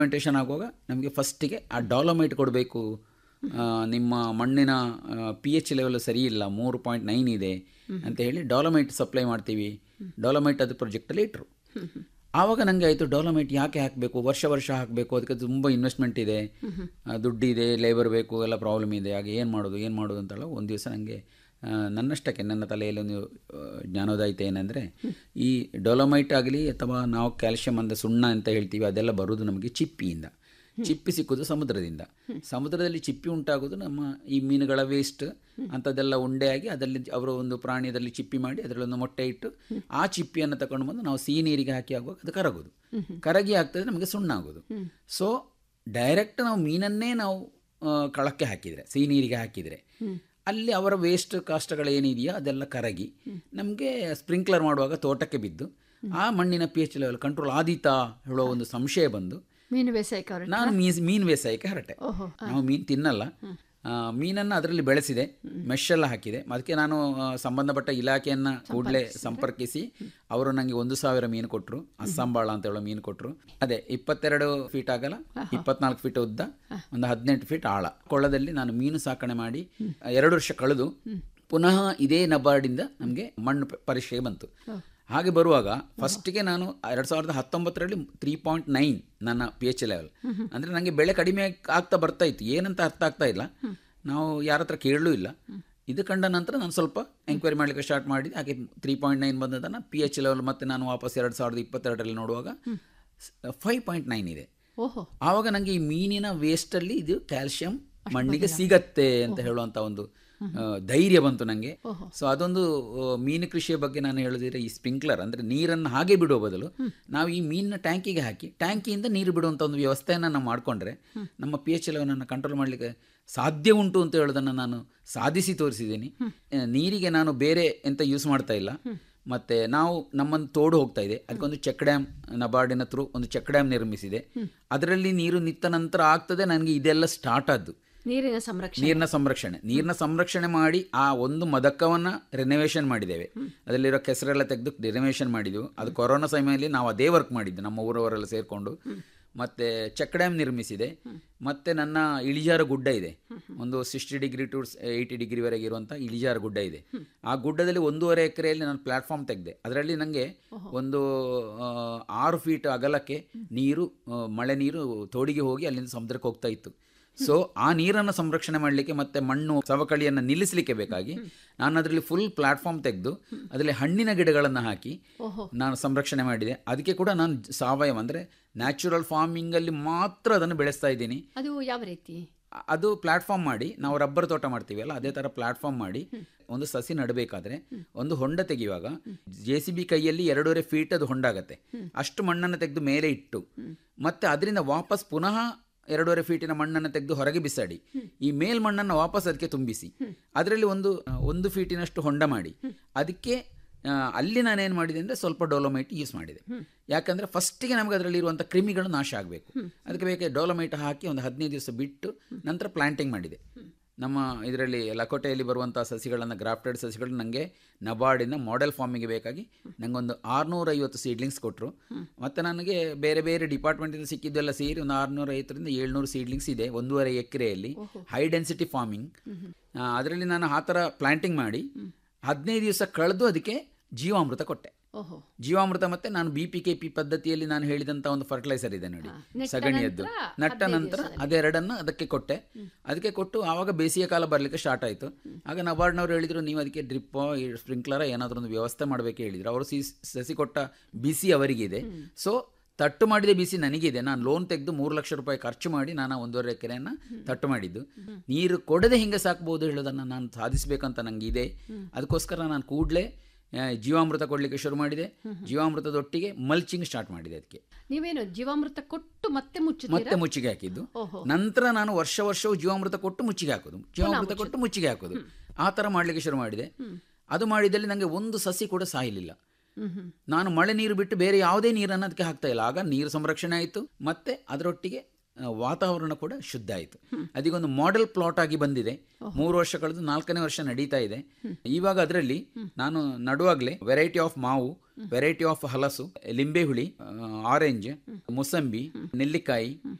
fermentation ಆಗುವಾಗ ನಮಗೆ ಫಸ್ಟಿಗೆ ಆ ಡಾಲಮೈಟ್ ಕೊಡಬೇಕು ನಿಮ್ಮ ಮಣ್ಣಿನ ಪಿ ಎಚ್ ಲೆವೆಲ್ ಸರಿ ಇಲ್ಲ ಮೂರು ಪಾಯಿಂಟ್ ನೈನ್ ಇದೆ ಅಂತ ಹೇಳಿ ಡಾಲಮೈಟ್ ಸಪ್ಲೈ ಮಾಡ್ತೀವಿ ಡಾಲಮೈಟ್ ಅದು ಪ್ರಾಜೆಕ್ಟಲ್ಲಿ ಇಟ್ಟರು ಆವಾಗ ನನಗೆ ಆಯಿತು ಡಾಲಮೈಟ್ ಯಾಕೆ ಹಾಕಬೇಕು ವರ್ಷ ವರ್ಷ ಹಾಕಬೇಕು ಅದಕ್ಕೆ ತುಂಬ ಇನ್ವೆಸ್ಟ್ಮೆಂಟ್ ಇದೆ ಆ, ದುಡ್ಡಿದೆ ಲೇಬರ್ ಬೇಕು ಎಲ್ಲ ಪ್ರಾಬ್ಲಮ್ ಇದೆ ಹಾಗೆ ಏನು ಮಾಡೋದು ಏನು ಮಾಡೋದು ಅಂತೆಲ್ಲ ಒಂದು ದಿವಸ ನನಗೆ ನನ್ನಷ್ಟಕ್ಕೆ ನನ್ನ ತಲೆಯಲ್ಲಿ ಒಂದು ಆ, ಜ್ಞಾನೋದಯ ಆಯ್ತು ಏನಂದರೆ ಈ ಡೊಲಮೈಟ್ ಆಗಲಿ ಅಥವಾ ನಾವು ಕ್ಯಾಲ್ಶಿಯಂ ಅಂದರೆ ಸುಣ್ಣ ಅಂತ ಹೇಳ್ತೀವಿ ಅದೆಲ್ಲ ಬರೋದು ನಮಗೆ ಚಿಪ್ಪಿಯಿಂದ ಚಿಪ್ಪಿ ಸಿಕ್ಕುದು ಸಮುದ್ರದಿಂದ ಸಮುದ್ರದಲ್ಲಿ ಚಿಪ್ಪಿ ಉಂಟಾಗೋದು ನಮ್ಮ ಈ ಮೀನುಗಳ ವೇಸ್ಟ್ ಅಂಥದ್ದೆಲ್ಲ ಉಂಡೆಯಾಗಿ ಅದರಲ್ಲಿ ಅವರು ಒಂದು ಪ್ರಾಣಿಯಲ್ಲಿ ಚಿಪ್ಪಿ ಮಾಡಿ ಅದರಲ್ಲಿ ಒಂದು ಮೊಟ್ಟೆ ಇಟ್ಟು ಆ ಚಿಪ್ಪಿಯನ್ನು ತಗೊಂಡು ಬಂದು ನಾವು ಸಿಹಿ ನೀರಿಗೆ ಹಾಕಿ ಆಗುವಾಗ ಅದು ಕರಗೋದು ಕರಗಿ ಆಗ್ತದೆ ನಮಗೆ ಸುಣ್ಣ ಆಗೋದು ಸೊ ಡೈರೆಕ್ಟ್ ನಾವು ಮೀನನ್ನೇ ನಾವು ಆ, ಕಳಕ್ಕೆ ಹಾಕಿದರೆ ಸಿಹಿ ನೀರಿಗೆ ಹಾಕಿದರೆ ಅಲ್ಲಿ ಅವರ ವೇಸ್ಟ್ ಕಾಷ್ಟಗಳೇನಿದೆಯೋ ಅದೆಲ್ಲ ಕರಗಿ ನಮಗೆ ಸ್ಪ್ರಿಂಕ್ಲರ್ ಮಾಡುವಾಗ ತೋಟಕ್ಕೆ ಬಿದ್ದು ಆ ಮಣ್ಣಿನ ಪಿ ಎಚ್ ಲೆವೆಲ್ ಕಂಟ್ರೋಲ್ ಆದೀತಾ ಹೇಳೋ ಒಂದು ಸಂಶಯ ಬಂದು ಮೀನು ಬೇಸಾಯಕ್ಕೆ ಹೊರಟು ನಾನು ಮೀನ್ ಮೀನು ಬೇಸಾಯಕ್ಕೆ ಹೊರಟೆ ಓಹೋ ನಾವು ಮೀನು ತಿನ್ನಲ್ಲ ಆ, ಮೀನನ್ನು ಅದರಲ್ಲಿ ಬೆಳೆಸಿದೆ ಮೆಶ್ ಎಲ್ಲ ಹಾಕಿದೆ ಅದಕ್ಕೆ ನಾನು ಆ, ಸಂಬಂಧಪಟ್ಟ ಇಲಾಖೆಯನ್ನು ಕೂಡಲೇ ಸಂಪರ್ಕಿಸಿ ಅವರು ನನಗೆ ಒಂದು ಸಾವಿರ ಮೀನು ಕೊಟ್ಟರು ಅಸ್ಸಾಂಬಾಳ ಅಂತ ಹೇಳೋ ಮೀನು ಕೊಟ್ಟರು ಅದೇ ಇಪ್ಪತ್ತೆರಡು ಫೀಟ್ ಆಗಲ್ಲ ಇಪ್ಪತ್ನಾಲ್ಕು ಫೀಟ್ ಉದ್ದ ಒಂದು ಹದಿನೆಂಟು ಫೀಟ್ ಆಳ ಕೊಳ್ಳದಲ್ಲಿ ನಾನು ಮೀನು ಸಾಕಣೆ ಮಾಡಿ ಎರಡು ವರ್ಷ ಕಳೆದು ಪುನಃ ಇದೇ ನಬಾರ್ಡಿಂದ ನಮಗೆ ಮಣ್ಣು ಪ- ಪರೀಕ್ಷೆಗೆ ಬಂತು ಹಾಗೆ ಬರುವಾಗ ಫಸ್ಟಿಗೆ ನಾನು ಎರಡು ಸಾವಿರದ ಹತ್ತೊಂಬತ್ತರಲ್ಲಿ ತ್ರೀ ಪಾಯಿಂಟ್ ನೈನ್ ನನ್ನ ಪಿ ಎಚ್ ಲೆವೆಲ್ ಅಂದರೆ ನನಗೆ ಬೆಳೆ ಕಡಿಮೆ ಆಗ್ತಾ ಬರ್ತಾ ಇತ್ತು ಏನಂತ ಅರ್ಥ ಆಗ್ತಾ ಇಲ್ಲ ನಾವು ಯಾರ ಹತ್ರ ಕೇಳಲೂ ಇಲ್ಲ ಇದು ಕಂಡ ನಂತರ ನಾನು ಸ್ವಲ್ಪ ಎಂಕ್ವೈರಿ ಮಾಡಲಿಕ್ಕೆ ಸ್ಟಾರ್ಟ್ ಮಾಡಿದೆ ಹಾಗೆ ತ್ರೀ ಪಾಯಿಂಟ್ ನೈನ್ ಬಂದದನ್ನು ಪಿ ಎಚ್ ಲೆವೆಲ್ ಮತ್ತೆ ನಾನು ವಾಪಸ್ ಎರಡು ಸಾವಿರದ ಇಪ್ಪತ್ತೆರಡರಲ್ಲಿ ನೋಡುವಾಗ ಫೈವ್ ಪಾಯಿಂಟ್ ನೈನ್ ಇದೆ ಓಹೋ ಆವಾಗ ನನಗೆ ಈ ಮೀನಿನ ವೇಸ್ಟಲ್ಲಿ ಇದು ಕ್ಯಾಲ್ಶಿಯಂ ಮಣ್ಣಿಗೆ ಸಿಗತ್ತೆ ಅಂತ ಹೇಳುವಂಥ ಒಂದು ಆ, ಧೈರ್ಯ ಬಂತು ನನಗೆ ಸೊ ಅದೊಂದು ಆ, ಮೀನು ಕೃಷಿಯ ಬಗ್ಗೆ ನಾನು ಹೇಳಿದ್ರೆ ಈ ಸ್ಪ್ರಿಂಕ್ಲರ್ ಅಂದರೆ ನೀರನ್ನು ಹಾಗೆ ಬಿಡುವ ಬದಲು ನಾವು ಈ ಮೀನಿನ ಟ್ಯಾಂಕಿಗೆ ಹಾಕಿ ಟ್ಯಾಂಕಿಯಿಂದ ನೀರು ಬಿಡುವಂಥ ಒಂದು ವ್ಯವಸ್ಥೆಯನ್ನು ನಾವು ಮಾಡಿಕೊಂಡ್ರೆ ನಮ್ಮ ಪಿ ಎಚ್ ಲೆವೆಲನ್ನು ಕಂಟ್ರೋಲ್ ಮಾಡಲಿಕ್ಕೆ ಸಾಧ್ಯ ಉಂಟು ಅಂತ ಹೇಳೋದನ್ನು ನಾನು ಸಾಧಿಸಿ ತೋರಿಸಿದ್ದೀನಿ ಆ, ನೀರಿಗೆ ನಾನು ಬೇರೆ ಎಂತ ಯೂಸ್ ಮಾಡ್ತಾ ಇಲ್ಲ ಮತ್ತು ನಾವು ನಮ್ಮನ್ನು ತೋಡು ಹೋಗ್ತಾ ಇದೆ ಅದಕ್ಕೊಂದು ಚೆಕ್ ಡ್ಯಾಮ್ ನಬಾರ್ಡಿನ ಥ್ರೂ ಒಂದು ಚೆಕ್ ಡ್ಯಾಮ್ ನಿರ್ಮಿಸಿದೆ ಅದರಲ್ಲಿ ನೀರು ನಿತ್ತ ನಂತರ ಆಗ್ತದೆ ನನಗೆ ಇದೆಲ್ಲ ಸ್ಟಾರ್ಟ್ ಆದ್ದು ನೀರಿನ ಸಂರಕ್ಷಣೆ ನೀರಿನ ಸಂರಕ್ಷಣೆ ನೀರಿನ ಸಂರಕ್ಷಣೆ ಮಾಡಿ ಆ ಒಂದು ಮದಕವನ್ನು ರಿನೋವೇಷನ್ ಮಾಡಿದ್ದೇವೆ ಅದರಲ್ಲಿರೋ ಕೆಸರೆಲ್ಲ ತೆಗೆದು ರಿನೋವೇಷನ್ ಮಾಡಿದ್ವು ಅದು ಕೊರೋನಾ ಸಮಯದಲ್ಲಿ ನಾವು ಅದೇ ವರ್ಕ್ ಮಾಡಿದ್ದು ನಮ್ಮ ಊರವರೆಲ್ಲ ಸೇರಿಕೊಂಡು ಮತ್ತು ಚೆಕ್ ಡ್ಯಾಮ್ ನಿರ್ಮಿಸಿದೆ ಮತ್ತು ನನ್ನ ಇಳಿಜಾರು ಗುಡ್ಡ ಇದೆ ಒಂದು ಸಿಕ್ಸ್ಟಿ ಡಿಗ್ರಿ ಟು ಏಯ್ಟಿ ಡಿಗ್ರಿವರೆಗೆ ಇರುವಂಥ ಇಳಿಜಾರು ಗುಡ್ಡ ಇದೆ ಆ ಗುಡ್ಡದಲ್ಲಿ ಒಂದೂವರೆ ಎಕರೆಯಲ್ಲಿ ನಾನು ಪ್ಲಾಟ್ಫಾರ್ಮ್ ತೆಗೆದೆ ಅದರಲ್ಲಿ ನನಗೆ ಒಂದು ಆ, ಆರು ಫೀಟ್ ಅಗಲಕ್ಕೆ ನೀರು ಆ, ಮಳೆ ನೀರು ತೋಡಿಗೆ ಹೋಗಿ ಅಲ್ಲಿಂದ ಸಮುದ್ರಕ್ಕೆ ಹೋಗ್ತಾ ಇತ್ತು ಸೊ ಆ ನೀರನ್ನು ಸಂರಕ್ಷಣೆ ಮಾಡಲಿಕ್ಕೆ ಮತ್ತೆ ಮಣ್ಣು ಸವಕಳಿಯನ್ನು ನಿಲ್ಲಿಸಲಿಕ್ಕೆ ಬೇಕಾಗಿ ನಾನು ಅದರಲ್ಲಿ ಫುಲ್ ಪ್ಲಾಟ್ಫಾರ್ಮ್ ತೆಗೆದು ಅದರಲ್ಲಿ ಹಣ್ಣಿನ ಗಿಡಗಳನ್ನು ಹಾಕಿ ಓಹೋ ನಾನು ಸಂರಕ್ಷಣೆ ಮಾಡಿದೆ ಅದಕ್ಕೆ ಕೂಡ ನಾನು ಸಾವಯವ ಅಂದರೆ ನ್ಯಾಚುರಲ್ ಫಾರ್ಮಿಂಗಲ್ಲಿ ಮಾತ್ರ ಅದನ್ನು ಬೆಳೆಸ್ತಾ ಇದ್ದೀನಿ ಅದು ಯಾವ ರೀತಿ ಅ- ಅದು ಪ್ಲಾಟ್ಫಾರ್ಮ್ ಮಾಡಿ ನಾವು ರಬ್ಬರ್ ತೋಟ ಮಾಡ್ತೀವಲ್ಲ ಅದೇ ಥರ ಪ್ಲಾಟ್ಫಾರ್ಮ್ ಮಾಡಿ ಒಂದು ಸಸಿ ನಡಬೇಕಾದ್ರೆ ಒಂದು ಹೊಂಡ ತೆಗೆಯುವಾಗ ಜೆ ಸಿ ಬಿ ಕೈಯಲ್ಲಿ ಎರಡೂವರೆ ಫೀಟ್ ಅದು ಹೊಂಡ ಆಗತ್ತೆ ಅಷ್ಟು ಮಣ್ಣನ್ನು ತೆಗೆದು ಮೇಲೆ ಇಟ್ಟು ಮತ್ತೆ ಅದರಿಂದ ವಾಪಸ್ ಪುನಃ ಎರಡೂವರೆ ಫೀಟಿನ ಮಣ್ಣನ್ನು ತೆಗೆದು ಹೊರಗೆ ಬಿಸಾಡಿ ಈ ಮೇಲ್ಮಣ್ಣನ್ನು ವಾಪಸ್ ಅದಕ್ಕೆ ತುಂಬಿಸಿ ಅದರಲ್ಲಿ ಒಂದು ಒಂದು ಫೀಟಿನಷ್ಟು ಹೊಂಡ ಮಾಡಿ ಅದಕ್ಕೆ ಆ, ಅಲ್ಲಿ ನಾನೇನು ಮಾಡಿದೆ ಅಂದರೆ ಸ್ವಲ್ಪ ಡೋಲೋಮೈಟ್ ಯೂಸ್ ಮಾಡಿದೆ ಯಾಕಂದರೆ ಫಸ್ಟಿಗೆ ನಮಗೆ ಅದರಲ್ಲಿ ಇರುವಂಥ ಕ್ರಿಮಿಗಳು ನಾಶ ಆಗಬೇಕು ಅದಕ್ಕೆ ಬೇಕಾಗಿ ಡೋಲೋಮೈಟ್ ಹಾಕಿ ಒಂದು ಹದಿನೈದು ದಿವಸ ಬಿಟ್ಟು ನಂತರ ಪ್ಲಾಂಟಿಂಗ್ ಮಾಡಿದೆ ನಮ್ಮ ಇದರಲ್ಲಿ ಲಕೋಟೆಯಲ್ಲಿ ಬರುವಂಥ ಸಸಿಗಳನ್ನು ಗ್ರಾಫ್ಟೆಡ್ ಸಸಿಗಳು ನನಗೆ ನಬಾರ್ಡಿನ ಮಾಡೆಲ್ ಫಾರ್ಮಿಗೆ ಬೇಕಾಗಿ ನನಗೊಂದು ಆರುನೂರೈವತ್ತು ಸೀಡ್ಲಿಂಗ್ಸ್ ಕೊಟ್ಟರು ಮತ್ತು ನನಗೆ ಬೇರೆ ಬೇರೆ ಡಿಪಾರ್ಟ್ಮೆಂಟಿಂದ ಸಿಕ್ಕಿದ್ದೆಲ್ಲ ಸೇರಿ ಒಂದು ಆರುನೂರೈವತ್ತರಿಂದ ಏಳ್ನೂರು ಸೀಡ್ಲಿಂಗ್ಸ್ ಇದೆ ಒಂದೂವರೆ ಎಕರೆಯಲ್ಲಿ ಹೈ ಡೆನ್ಸಿಟಿ ಫಾರ್ಮಿಂಗ್ ಅದರಲ್ಲಿ ನಾನು ಆ ಥರ ಪ್ಲಾಂಟಿಂಗ್ ಮಾಡಿ ಹದಿನೈದು ದಿವಸ ಕಳೆದು ಅದಕ್ಕೆ ಜೀವಾಮೃತ ಕೊಟ್ಟೆ ಓಹೋ ಜೀವಾಮೃತ ಮತ್ತೆ ನಾನು ಬಿ ಪಿ ಕೆ ಪಿ ಪದ್ಧತಿಯಲ್ಲಿ ನಾನು ಹೇಳಿದಂಥ ಒಂದು ಫರ್ಟಿಲೈಸರ್ ಇದೆ ನೋಡಿ ನೆಟ್ಟ ಸಗಣಿಯದ್ದು ನಂತರ ನಟ್ಟ ನಂತರ ಅದೆರಡನ್ನು ಅದಕ್ಕೆ ಕೊಟ್ಟೆ ಅದಕ್ಕೆ ಕೊಟ್ಟು ಆವಾಗ ಬೇಸಿಗೆ ಕಾಲ ಬರಲಿಕ್ಕೆ ಸ್ಟಾರ್ಟ್ ಆಯಿತು ಆಗ ನಬಾರ್ಡ್ನವ್ರು ಹೇಳಿದರು ನೀವು ಅದಕ್ಕೆ ಡ್ರಿಪ್ ಸ್ಪ್ರಿಂಕ್ಲರ ಏನಾದರೂ ಒಂದು ವ್ಯವಸ್ಥೆ ಮಾಡಬೇಕು ಹೇಳಿದ್ರು ಅವರು ಸಿ ಸಸಿ ಕೊಟ್ಟ ಬಿಸಿ ಅವರಿಗಿದೆ ಸೊ ತಟ್ಟು ಮಾಡಿದ ಬಿಸಿ ನನಗಿದೆ ನಾನು ಲೋನ್ ತೆಗೆದು ಮೂರು ಲಕ್ಷ ರೂಪಾಯಿ ಖರ್ಚು ಮಾಡಿ ನಾನು ಆ ಒಂದೂವರೆ ಎಕರೆಯನ್ನು ತಟ್ಟು ಮಾಡಿದ್ದು ನೀರು ಕೊಡದೆ ಹಿಂಗೆ ಸಾಕ್ಬೋದು ಹೇಳೋದನ್ನು ನಾನು ಸಾಧಿಸಬೇಕಂತ ನನಗೆ ಇದೆ ಅದಕ್ಕೋಸ್ಕರ ನಾನು ಕೂಡಲೇ ಜೀವಾಮೃತ ಕೊಡಲಿಕ್ಕೆ ಶುರು ಮಾಡಿದೆ ಜೀವಾಮೃತದೊಟ್ಟಿಗೆ ಮಲ್ಚಿಂಗ್ ಸ್ಟಾರ್ಟ್ ಮಾಡಿದೆ ಅದಕ್ಕೆ ನೀವೇನು ಜೀವಾಮೃತ ಕೊಟ್ಟು ಮತ್ತೆ ಮುಚ್ಚುತ್ತೀರಾ ಮತ್ತೆ ಮುಚ್ಚಿಗೆ ಹಾಕಿದ್ದು ಓಹೋ ನಂತರ ನಾನು ವರ್ಷ ವರ್ಷವೂ ಜೀವಾಮೃತ ಕೊಟ್ಟು ಮುಚ್ಚಿಗೆ ಹಾಕೋದು ಜೀವಾಮೃತ ಕೊಟ್ಟು ಮುಚ್ಚಿಗೆ ಹಾಕೋದು ಆ ಥರ ಮಾಡಲಿಕ್ಕೆ ಶುರು ಮಾಡಿದೆ ಅದು ಮಾಡಿದಲ್ಲಿ ನನಗೆ ಒಂದು ಸಸಿ ಕೂಡ ಸಾಯಲಿಲ್ಲ ಹ್ಮ್ ಹ್ಮ್ ನಾನು ಮಳೆ ನೀರು ಬಿಟ್ಟು ಬೇರೆ ಯಾವುದೇ ನೀರನ್ನು ಅದಕ್ಕೆ ಹಾಕ್ತಾ ಇಲ್ಲ ಆಗ ನೀರು ಸಂರಕ್ಷಣೆ ಆಯಿತು ಮತ್ತೆ ಅದರೊಟ್ಟಿಗೆ ಆ, ವಾತಾವರಣ ಕೂಡ ಶುದ್ಧ ಆಯಿತು ಅದೀಗೊಂದು ಮಾಡೆಲ್ ಪ್ಲಾಟ್ ಆಗಿ ಬಂದಿದೆ ಮೂರು ವರ್ಷ ಕಳೆದು ನಾಲ್ಕನೇ ವರ್ಷ ನಡೀತಾ ಇದೆ ಇವಾಗ ಅದರಲ್ಲಿ ನಾನು ನಡುವಾಗಲೇ ವೆರೈಟಿ ಆಫ್ ಮಾವು ವೆರೈಟಿ ಆಫ್ ಹಲಸು ಲಿಂಬೆ ಹುಳಿ ಆರೆಂಜ್ ಮುಸಂಬಿ ನೆಲ್ಲಿಕಾಯಿ